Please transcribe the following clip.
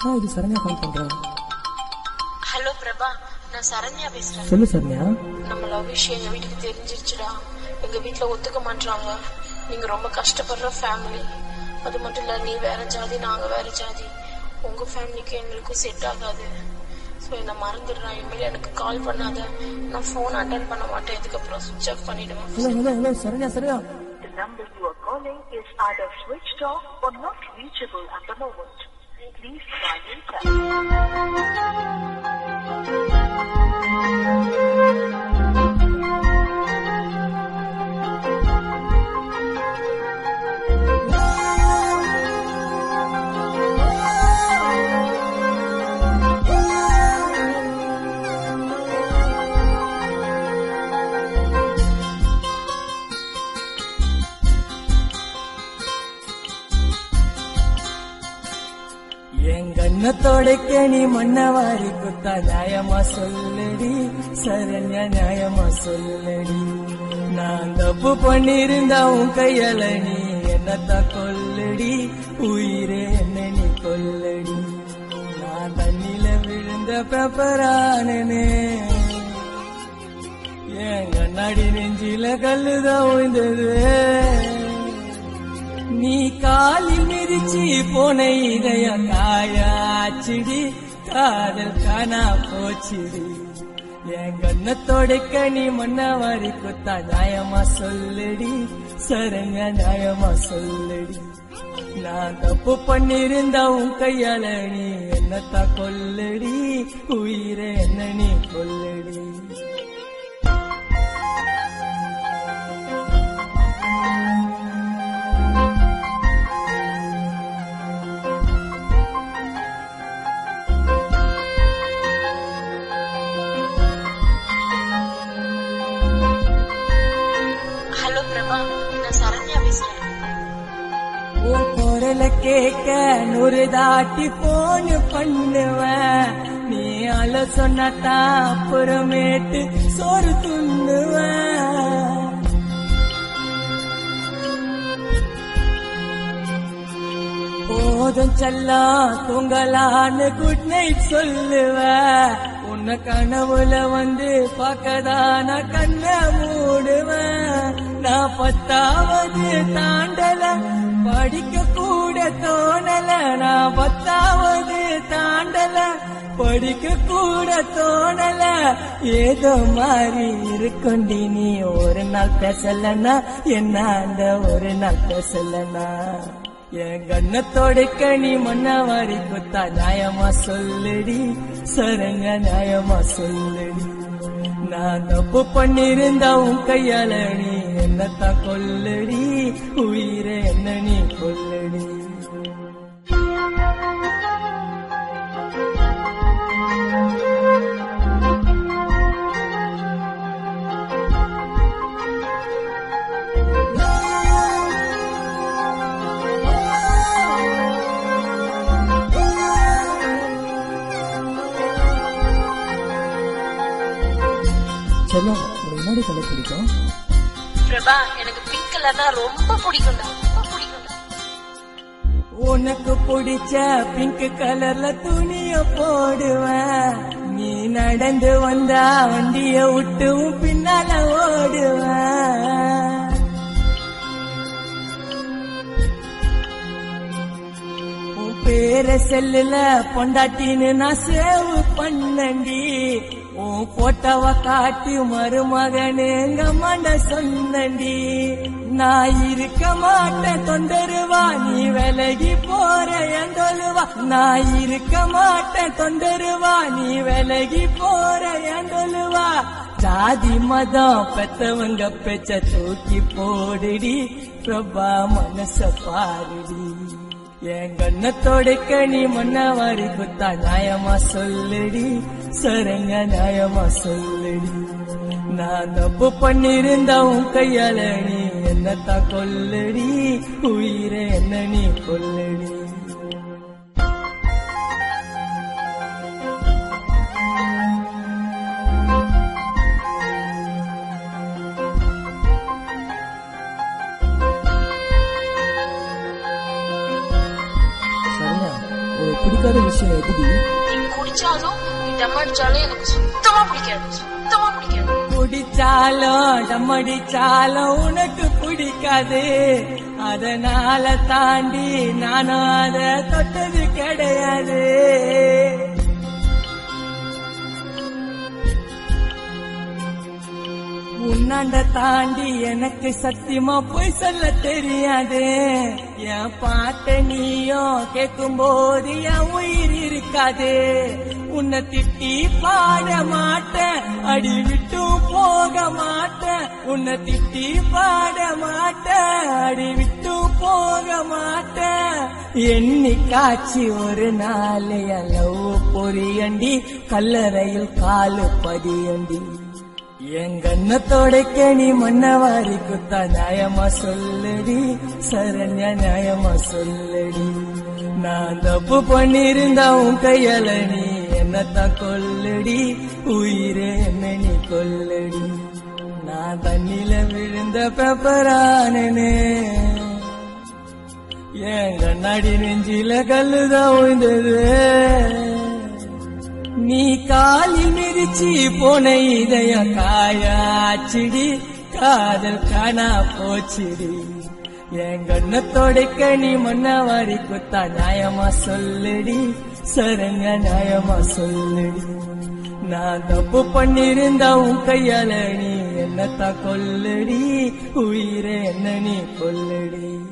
ஆ இது சரண்யா கால் பண்றேன் ஹலோ பிரபா நான் சரண்யா பேசுறேன் சொல்லு சரண்யா நம்ம லவ் விஷயம் எங்க வீட்டுக்கு தெரிஞ்சிருச்சுடா எங்க வீட்ல ஒத்துக்க மாட்டாங்க நீங்க ரொம்ப கஷ்டப்படுற ஃபேமிலி அது மட்டும் இல்ல நீ வேற ஜாதி நாங்க வேற ஜாதி உங்க ஃபேமிலிக்கு எங்களுக்கும் செட் ஆகாது ஸோ என்ன மறந்துடுறேன் இனிமேல் எனக்கு கால் பண்ணாத நான் ஃபோன் அட்டன் பண்ண மாட்டேன் இதுக்கப்புறம் சுவிட்ச் ஆஃப் பண்ணிடுவேன் hello hello hello Saranya Saranya The number you are calling is either switched off or not reachable at the moment. Please try later. என் கண்ணத்தோடைக்க நீ மண்ணவாரி குத்தா நியாயமா சொல்லடி சரண்யா நியாயமா சொல்லடி நான் தப்பு பண்ணிருந்தா உன் கையால நீ என்னத்த கொல்லடி உயிரே என்ன நீ கொல்லடி நான் தண்ணில விழுந்த பேப்பரானே என் கண்ணாடி நெஞ்சில கல்லுதான் விழுந்தது நீ காலில் மிதிச்சு போன இதய காயாச்சிடி காதல் காணா போச்சுடி என் கண்ணத்தோடைக்க நீ மண்ணவாரி குத்தா நியாயமா சொல்லடி சரங்க நியாயமா சொல்லடி நான் தப்பு பண்ணிருந்தா உன் கையால நீ என்னத்தா கொல்லடி உயிரை என்ன நீ கொல்லடி ஹலோ பிரபா நான் சரண்யா பேசுறேன் உன் குரல கேட்க நூறு தாட்டி போன் பண்ணுவேன் நீ அல சொன்னதான் அப்புறமேட்டு சோறு துண்ணுவேன் போதும் செல்லம் தூங்கலான்னு குட் நைட் சொல்லுவேன் உன்னை கனவுல வந்து பார்க்கதான் நான் கண்ண மூடுவேன் நான் பத்தாவது தாண்டல படிக்க கூட தோணல நான் பத்தாவது தாண்டல படிக்க கூட தோணல ஏதோ மாதிரி இருக்குண்டி நீ ஒரு நாள் பேசலன்னா என்ன அந்த ஒரு நாள் பேசலன்னா என் கண்ணத்தோடைக்க நீ மண்ணவாரி குத்தா நியாயமா சொல்லுடி சரங்க நியாயமா சொல்லுடி நான் தப்பு பண்ணிருந்தா உன் கையால நீ என்னத்தான் கொல்லடி உயிரை என்ன நீ கொல்லடி செல்லம் உனக்கு முன்னாடி கலை பிடிக்கும் பிரபா எனக்கு பிங்க் கலர்னா ரொம்ப பிடிக்கும்டா ரொம்ப பிடிக்கும்டா உனக்கு பிடிச்ச பிங்க் கலர்ல துணிய போடுவேன் நீ நடந்து வந்தா வண்டிய விட்டு உன் பின்னால ஓடுவேன் உன் பேர செல்லுல பொண்டாட்டின்னு நான் சேவ் பண்ணண்டி உன் போட்டோவ காட்டி மருமகனுங்க மண்ட சொன்னண்டி நான் இருக்க மாட்டேன் தொண்டருவா நீ விலகி போற எந்தொழுவா நான் இருக்க மாட்டேன் தொண்டருவா நீ விலகி போற எந்தொழுவா ஜாதி மதம் பெத்தவங்க பெச்ச தூக்கி போடுடி பிரபா மனச பாருடி என் கண்ணத்தோடைக்க நீ மண்ணவாரி குத்தா நியாயமா சொல்லுடி சரங்க நியாயமா சொல்லுடி நான் தப்பு பண்ணிருந்தா உன் கையால நீ என்னத்தான் கொல்லடி உயிரை என்ன நீ கொல்லடி பிடிக்காத விஷயம் எதுடி நீ குடிச்சாலும் நீ டம் அடிச்சாலும் எனக்கு சுத்தமா பிடிக்காது சுத்தமா பிடிக்காது குடிச்சாலும் டம்மடிச்சாலும் உனக்கு பிடிக்காது அதனால தாண்டி நானும் அத தொட்டது கிடையாது உன்னாண்ட தாண்டி எனக்கு சத்தியமா போய் சொல்ல தெரியாது என் பாட்ட நீயும் கேட்கும் போது என் உயிர் இருக்காது உன்னை திட்டி பாட மாட்டேன் அடி விட்டும் போக மாட்டேன் உன்னை திட்டி பாட மாட்டேன் அடி விட்டும் போக மாட்டேன் எண்ணி காட்சி ஒரு நாள் லவ் பொரியண்டி கல்லறையில் காலு பதியண்டி என் கண்ணத்தோடைக்க நீ மன்னவாரி குத்தா நியாயமா சொல்லடி சரண்யா நியாயமா சொல்லடி நான் தப்பு பண்ணிருந்தா உன் கையால நீ என்னத்தான் கொல்லடி உயிரே என்ன நீ கொல்லடி நான் தண்ணில விழுந்த பெப்பரானே என் கண்ணாடி நெஞ்சில கல்லுதான் உழுந்தது நீ காலில் மிதிச்சு போன இதய காயாச்சிடி காதல் காணா போச்சிடி என் கண்ணத்தோடைக்க நீ மன்னவாரி குத்தா நியாயமா சொல்லுடி சரங்க நியாயமா சொல்லுடி நான் தப்பு பண்ணிருந்தா உன் கையால நீ என்னத்தான் கொல்லுடி உயிரை என்ன நீ கொல்லுடி